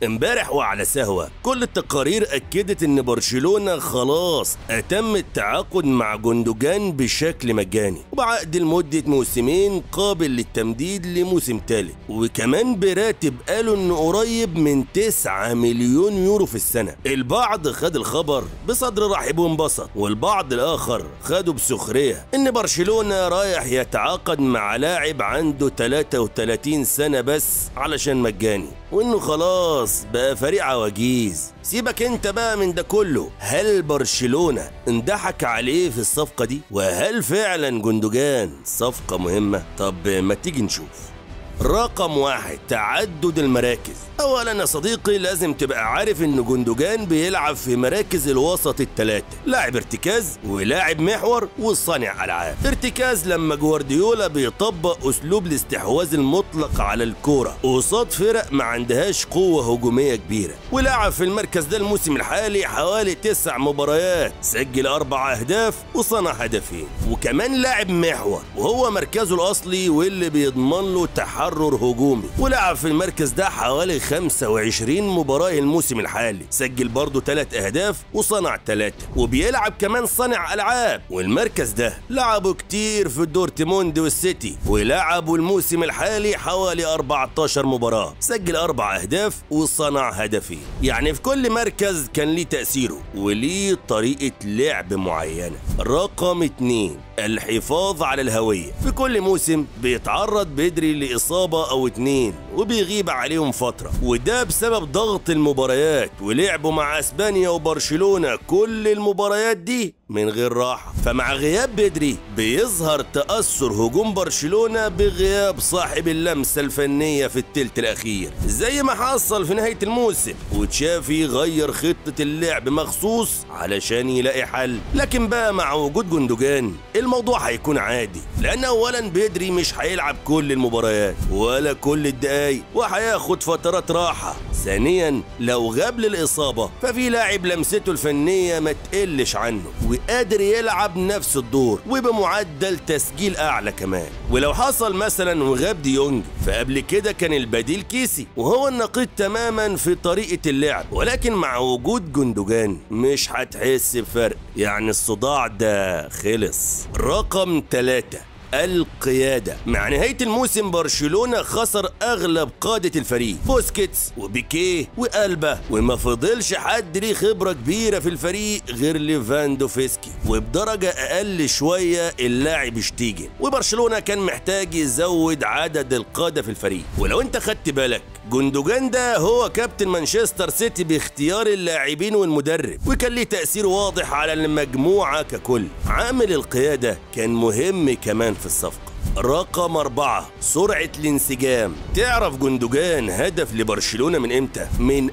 امبارح وعلى سهوة كل التقارير أكدت إن برشلونة خلاص أتم التعاقد مع جندوجان بشكل مجاني وبعقد لمدة موسمين قابل للتمديد لموسم ثالث وكمان براتب قالوا إنه قريب من 9 مليون يورو في السنة البعض خد الخبر بصدر رحب وانبسط والبعض الآخر خده بسخرية إن برشلونة رايح يتعاقد مع لاعب عنده 33 سنة بس علشان مجاني وإنه خلاص بقى فريق عواجيز سيبك انت بقى من ده كله هل برشلونة اندحك عليه في الصفقة دي وهل فعلا جندوجان صفقة مهمة طب ما تيجي نشوف رقم واحد تعدد المراكز اولا يا صديقي لازم تبقى عارف ان جندوجان بيلعب في مراكز الوسط الثلاثه لاعب ارتكاز ولاعب محور وصانع العاب ارتكاز لما جوارديولا بيطبق اسلوب الاستحواذ المطلق على الكوره قصاد فرق ما عندهاش قوه هجوميه كبيره ولعب في المركز ده الموسم الحالي حوالي تسع مباريات سجل اربع اهداف وصنع هدفين وكمان لاعب محور وهو مركزه الاصلي واللي بيضمن له تحرر هجومي ولعب في المركز ده حوالي 25 مباراة الموسم الحالي سجل برضه 3 أهداف وصنع 3 وبيلعب كمان صانع ألعاب والمركز ده لعبوا كتير في دورتموند والسيتي ولعبوا الموسم الحالي حوالي 14 مباراة سجل أربع أهداف وصنع هدفين يعني في كل مركز كان ليه تأثيره وليه طريقة لعب معينة رقم 2 الحفاظ على الهوية في كل موسم بيتعرض بدري لإصابة أو اتنين وبيغيب عليهم فترة وده بسبب ضغط المباريات ولعبوا مع اسبانيا وبرشلونة كل المباريات دي من غير راحة فمع غياب بدري بيظهر تأثر هجوم برشلونة بغياب صاحب اللمسة الفنية في التلت الأخير زي ما حصل في نهاية الموسم وتشافي غير خطة اللعب مخصوص علشان يلاقي حل لكن بقى مع وجود جندوجان الموضوع هيكون عادي لأن أولا بدري مش هيلعب كل المباريات ولا كل الدقايق وهياخد فترات راحة ثانيا لو غاب للإصابة ففي لاعب لمسته الفنية ما تقلش عنه وقادر يلعب نفس الدور وبمعدل تسجيل أعلى كمان ولو حصل مثلا وغاب ديونج فقبل كده كان البديل كيسي وهو النقيض تماما في طريقة اللعب ولكن مع وجود جندوجان مش هتحس بفرق يعني الصداع ده خلص رقم ثلاثة القيادة مع نهاية الموسم برشلونة خسر أغلب قادة الفريق بوسكيتس وبيكيه وألبا وما فضلش حد ليه خبرة كبيرة في الفريق غير ليفاندوفسكي وبدرجة أقل شوية اللاعب شتيجن وبرشلونة كان محتاج يزود عدد القادة في الفريق ولو انت خدت بالك جندوجان ده هو كابتن مانشستر سيتي باختيار اللاعبين والمدرب وكان ليه تأثير واضح على المجموعة ككل عامل القيادة كان مهم كمان في الصفقة رقم أربعة سرعة الانسجام تعرف جندوجان هدف لبرشلونة من إمتى؟ من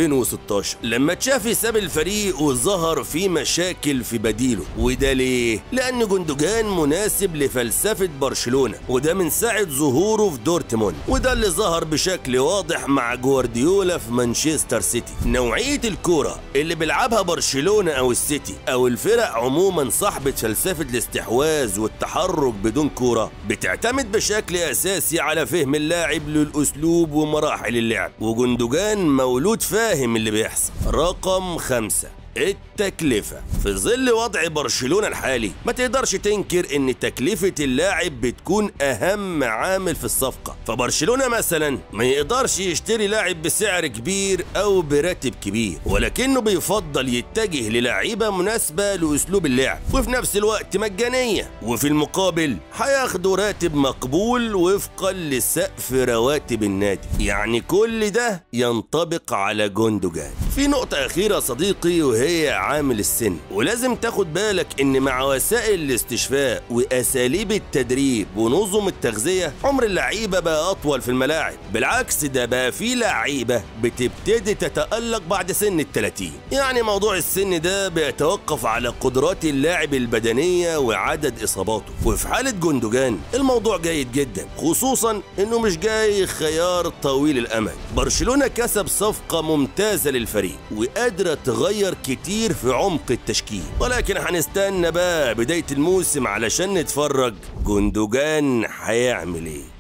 2016 لما تشافي ساب الفريق وظهر في مشاكل في بديله وده ليه؟ لأن جندوجان مناسب لفلسفة برشلونة وده من ساعة ظهوره في دورتموند وده اللي ظهر بشكل واضح مع جوارديولا في مانشستر سيتي نوعية الكورة اللي بيلعبها برشلونة أو السيتي أو الفرق عموما صاحبة فلسفة الاستحواذ والتحرك بدون كورة بتعتمد بشكل أساسي على فهم اللاعب للأسلوب ومراحل اللعب وجندوجان مولود فاهم اللي بيحصل رقم خمسة التكلفة في ظل وضع برشلونة الحالي ما تقدرش تنكر ان تكلفة اللاعب بتكون اهم عامل في الصفقة فبرشلونة مثلا ما يقدرش يشتري لاعب بسعر كبير او براتب كبير ولكنه بيفضل يتجه للعيبة مناسبة لاسلوب اللعب وفي نفس الوقت مجانية وفي المقابل هياخدوا راتب مقبول وفقا لسقف رواتب النادي يعني كل ده ينطبق على جوندوجان في نقطة أخيرة صديقي وهي عامل السن ولازم تاخد بالك ان مع وسائل الاستشفاء واساليب التدريب ونظم التغذية عمر اللعيبة بقى اطول في الملاعب بالعكس ده بقى في لعيبة بتبتدي تتألق بعد سن التلاتين يعني موضوع السن ده بيتوقف على قدرات اللاعب البدنية وعدد اصاباته وفي حالة جندوجان الموضوع جيد جدا خصوصا انه مش جاي خيار طويل الامد برشلونة كسب صفقة ممتازة للفريق وقادرة تغير كتير في عمق التشكيل ولكن هنستنى بقى بداية الموسم علشان نتفرج جندوجان هيعمل ايه